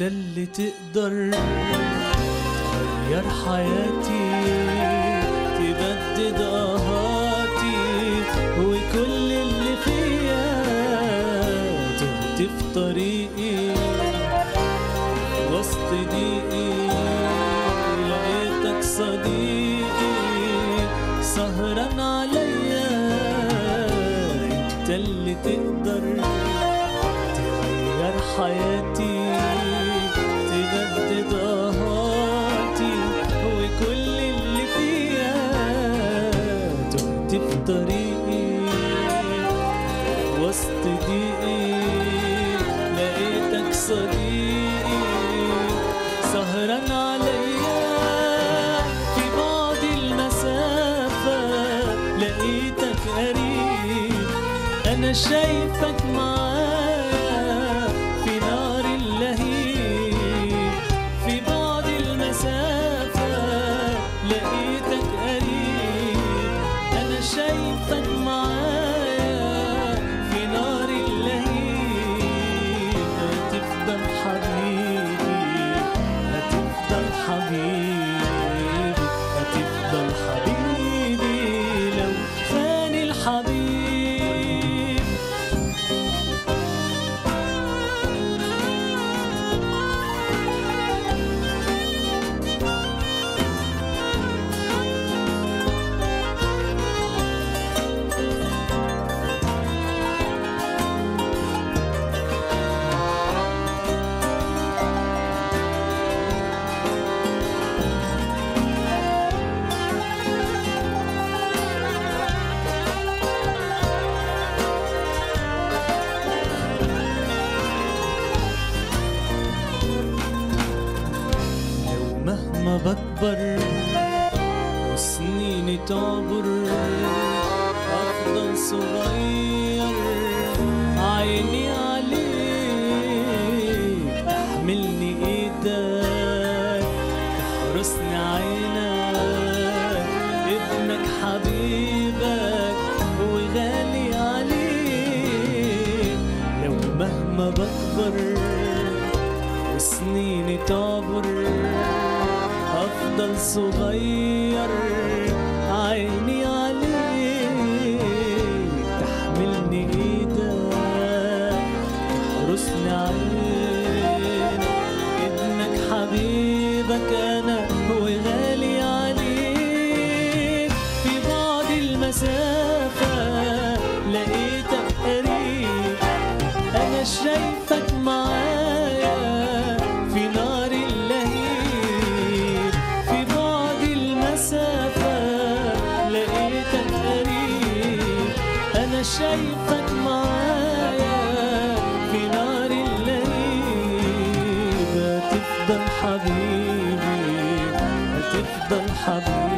انت اللي تقدر تغير حياتي تبدد اهاتي وكل اللي فيا تهت في طريقي وسط ضيقي لقيتك صديقي سهران عليا انت اللي تقدر تغير حياتي تجدد اهاتي وكل اللي فيها تهت في طريقي وسط ضيقي لقيتك صديقي سهران عليا في بعد المسافة لقيتك قريب أنا شايفك معايا في نار اللهيب في بعد المسافة لقيتك قريب أنا شايفك معايا في نار اللهيب هتفضل حبيبي هتفضل حبيبي هتفضل حبيبي لو خاني الحبيب لو مهما بكبر وسنيني تعبر أفضل صغير عيني عليك تحملني إيدك تحرسني عينك ابنك حبيبك وغالي عليك لو مهما بكبر وسنيني تعبر أفضل صغير عيني عليك تحملني إيدك تحرسني عينك ابنك حبيبك أنا وغالي عليك في بعد المسافة لقيتك قريب أنا شايفك معايا في نار اللهيب في بعد المسافة لقيتك قريب أنا شايفك معايا في نار اللهيب هتفضل حبيبي هتفضل حبيبي